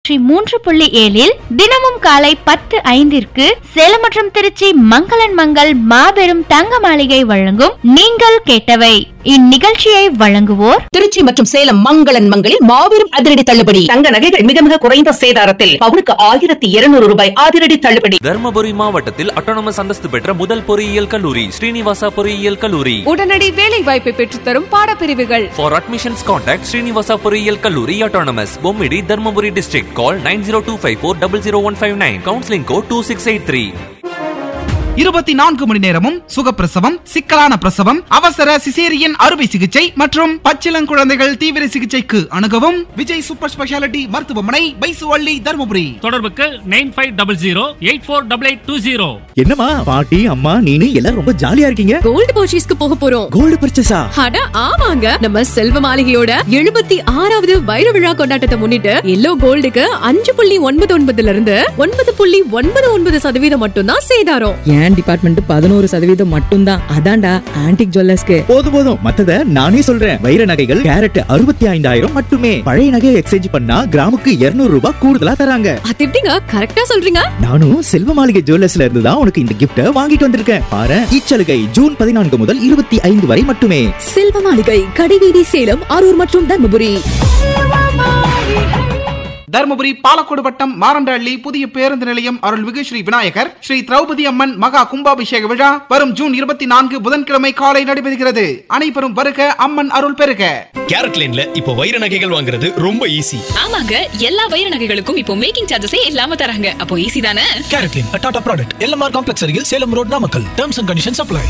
ஸ்ரீ மூன்று புள்ளி ஏழில் தினமும் காலை பத்து ஐந்திற்கு சேலம் மற்றும் திருச்சி மங்களன் மங்கள் மாபெரும் தங்க மாளிகை வழங்கும் நீங்கள் கேட்டவை இந்நிகழ்ச்சியை வழங்குவோர் திருச்சி மற்றும் சேலம் மங்களன் மங்களில் மாபெரும் அதிரடி தள்ளுபடி தங்க நகைகள் மிக மிக குறைந்த சேதாரத்தில் பவுனுக்கு ஆயிரத்தி இருநூறு ரூபாய் அதிரடி தள்ளுபடி தர்மபுரி மாவட்டத்தில் அட்டானமஸ் அந்தஸ்து பெற்ற முதல் பொறியியல் கல்லூரி ஸ்ரீனிவாசா பொறியியல் கல்லூரி உடனடி வேலை வாய்ப்பை பெற்றுத்தரும் பாடப்பிரிவுகள் ஃபார் அட்மிஷன்ஸ் கான்டாக்ட் ஸ்ரீனிவாசா பொறியியல் கல்லூரி autonomous Bommidi Dharmapuri district call nine zero two five four double zero one five nine counselling code two six eight three இருபத்தி நான்கு மணி நேரமும் சுகப்பிரசவம் சிக்கலான பிரசவம் அவசர சிசேரியன் அறுவை சிகிச்சை மற்றும் பச்சிளங்குழந்தைகள் தீவிர சிகிச்சைக்கு அணுகவும் விஜய் சூப்பர் ஸ்பெஷாலிட்டி மருத்துவமனை பைசுவள்ளி தருமபுரி தொடர்புக்கு nine five double zero eight four double eight two zero என்னம்மா பாட்டி அம்மா நீனு எல்லாரும் ரொம்ப ஜாலியா இருக்கீங்க கோல்டு பர்ச்சேஸ்க்கு போக போறோம் கோல்டு பர்ச்சேஸா அட ஆமாங்க நம்ம செல்வ மாளிகையோட எழுபத்தி ஆறாவது வைர விழா கொண்டாட்டத்தை முன்னிட்டு எல்லோ கோல்டுக்கு அஞ்சு புள்ளி ஒன்பது ஒன்பதுல இருந்து ஒன்பது புள்ளி ஒன்பது ஒன்பது சதவீதம் மட்டும்தான் சேதாரம் என் டிபார்ட்மெண்ட் பதினோரு சதவீதம் மட்டும்தான் அதான்டா ஆன்டிக் ஜுவல்லர்ஸ்க்கு போதும் போதும் மத்தத நானே சொல்றேன் வைர நகைகள் கேரட் அறுபத்தி ஐந்தாயிரம் மட்டுமே பழைய நகையை எக்ஸ்சேஞ்ச் பண்ணா கிராமுக்கு 200 ரூபாய் கூடுதலா தராங்க அது எப்படிங்க கரெக்டா சொல்றீங்க நானும் செல்வ மாளிகை ஜுவல்லர்ஸ்ல இருந்து தான் உனக்கு இந்த கிஃப்ட வாங்கிட்டு வந்திருக்கேன் பாரு இச்சலுகை ஜூன் பதினான்கு முதல் இருபத்தி ஐந்து வரை மட்டுமே செல்வ மாளிகை கடைவீதி சேலம் அரூர் மற்றும் தர்மபுரி தருமபுரி பாலக்கோடு வட்டம் மாரண்டஹள்ளி புதிய பேருந்து நிலையம் அருள்மிகு ஸ்ரீ விநாயகர் ஸ்ரீ திரௌபதி அம்மன் மகா கும்பாபிஷேக விழா வரும் ஜூன் இருபத்தி நான்கு புதன்கிழமை காலை நடைபெறுகிறது அனைவரும் வருக அம்மன் அருள் பெறுக கேரட் லைன்ல இப்போ வைர நகைகள் வாங்குறது ரொம்ப ஈஸி ஆமாங்க எல்லா வைர நகைகளுக்கும் இப்போ மேக்கிங் சார்ஜஸே இல்லாம தராங்க அப்போ ஈஸி தானே CaratLane Tata product LMR complex அருகில் Salem road Namakkal terms and conditions apply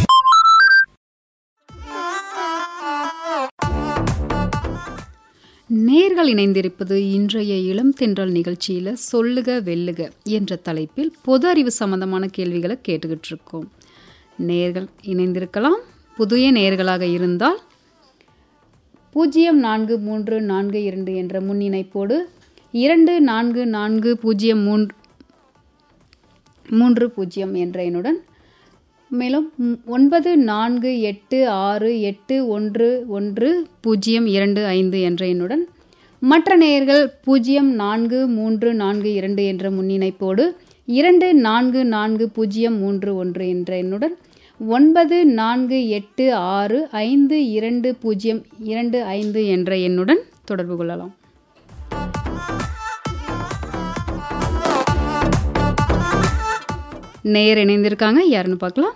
நேர்கள் இணைந்திருப்பது இன்றைய இளம் தென்றல் நிகழ்ச்சியில் சொல்லுக வெல்லுக என்ற தலைப்பில் பொது அறிவு சம்பந்தமான கேள்விகளை கேட்டுக்கிட்டு இருக்கோம் நேர்கள் இணைந்திருக்கலாம் புதிய நேர்களாக இருந்தால் பூஜ்ஜியம் நான்கு மூன்று நான்கு இரண்டு என்ற முன்னிணைப்போடு இரண்டு நான்கு நான்கு பூஜ்ஜியம் மூன்று மூன்று பூஜ்ஜியம் என்ற எண்ணுடன் மேலும் ம், ஒன்பது நான்கு எட்டு ஆறு எட்டு ஒன்று ஒன்று பூஜ்ஜியம் இரண்டு ஐந்து என்ற எண்ணுடன் மற்ற நேயர்கள் பூஜ்ஜியம் நான்கு மூன்று நான்கு இரண்டு என்ற முன்னிணைப்போடு இரண்டு நான்கு நான்கு பூஜ்ஜியம் மூன்று ஒன்று என்ற எண்ணுடன் ஒன்பது நான்கு எட்டு ஆறு ஐந்து இரண்டு பூஜ்ஜியம் இரண்டு ஐந்து என்ற எண்ணுடன் தொடர்பு கொள்ளலாம் நேயர் இணைந்திருக்காங்க யாருன்னு பார்க்கலாம்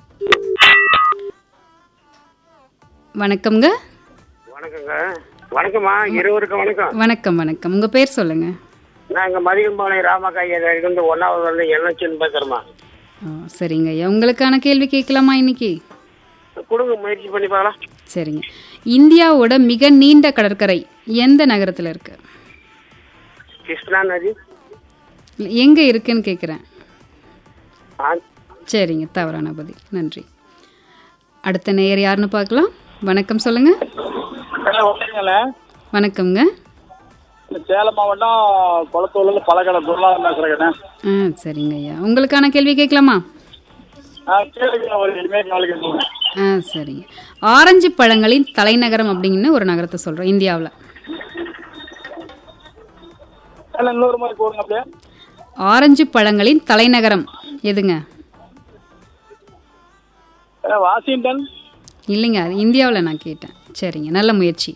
வணக்கம்ங்க வணக்கங்க வணக்கம்மா இருவருக்கும் வணக்கம் வணக்கம் வணக்கம் உங்க பேர் சொல்லுங்க நாங்கள் மதிகம்பாளையம் ராமக்காய இருந்து ஒன்றாவது வந்து என்எச்சின்னு பேசுகிறோம்மா ஆ, சரிங்க ஐயா உங்களுக்கான கேள்வி கேட்கலாமா இன்னைக்கு கொடுங்க முயற்சி பண்ணி பார்க்கலாம் சரிங்க இந்தியாவோட மிக நீண்ட கடற்கரை எந்த நகரத்தில் இருக்கு கிருஷ்ணா நதி இல்ல, எங்க இருக்குன்னு கேட்குறேன் ஆ, சரிங்க தவறான பதில் நன்றி அடுத்த நேயர் யாருன்னு பார்க்கலாம் வணக்கம் சொல்லுங்க வணக்கம்ங்க சேலம் மாவட்டம் குளத்தூர்ல பழக்கடை பொருளாதார பேசுறேன் ஆ சரிங்க ஐயா உங்களுக்கான கேள்வி கேட்கலாமா கேளுங்க ஒரு இனிமேல் நாளைக்கு சொல்லுங்க. ஆ சரிங்க ஆரஞ்சு பழங்களின் தலைநகரம் அப்படின்னு ஒரு நகரத்தை சொல்கிறோம் இந்தியாவில் இல்ல, இன்னொரு மாதிரி போடுங்க அப்படியே ஆரஞ்சு பழங்களின் தலைநகரம் எதுங்க அஹ், வாஷிங்டன் இல்லைங்க அது இந்தியாவில் நான் கேட்டேன் சரிங்க நல்ல முயற்சி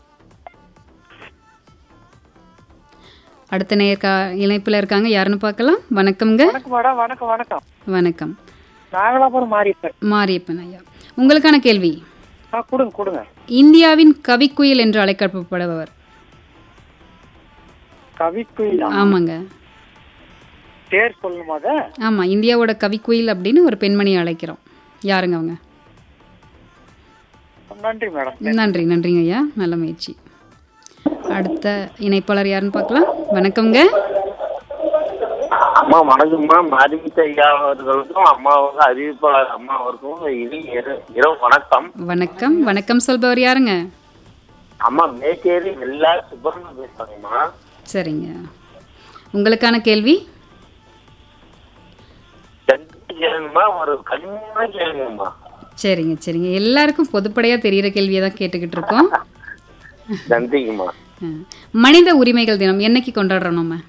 அடுத்த நேர்கா இணைப்பில் இருக்காங்க யாருன்னு பார்க்கலாம் வணக்கம்ங்க வணக்கம் மேடம் வணக்கம் வணக்கம் வணக்கம் நாகலாபுரம் மாறிப்பேன் மாரியப்பன் ஐயா உங்களுக்கான கேள்வி ஆ கொடுங்க கொடுங்க இந்தியாவின் கவிக்குயில் என்று அழைக்கப்படுபவர் கவிக்குயில் ஆமாங்க பேர் சொல்லணுமா அதை ஆமாம் இந்தியாவோட கவிக்குயில் அப்படின்னு ஒரு பெண்மணியை அழைக்கிறோம் யாருங்க அவங்க நன்றி மேடம் நன்றி நன்றிங்க ஐயா நல்ல முயற்சி அடுத்த இணைப்பாளர் யாருன்னு பார்க்கலாம் வணக்கம்ங்க அம்மா வணக்கம்மா மதிமித்த ஐயா அவர்களுக்கும் அம்மாவுக்கும் அறிவிப்பாளர் அம்மா அவருக்கும் இனி இர- இரவு வணக்கம் வணக்கம் வணக்கம் சொல்பவர் யாருங்க அம்மா மேச்சேரி எல்லா சுப்பிரமணியம் பேசுறாங்கம்மா சரிங்க உங்களுக்கான கேள்வி கேளுங்கம்மா ஒரு கனிமையான கேளுங்கம்மா சரிங்க சரிங்க எல்லாருக்கும் பொதுப்படையாக தெரிகிற கேள்வியை தான் கேட்டுக்கிட்டு இருக்கோம் நன்றிங்கம்மா ஆ. மனித உரிமைகள் தினம் என்னைக்கு கொண்டாடுறோம் நம்ம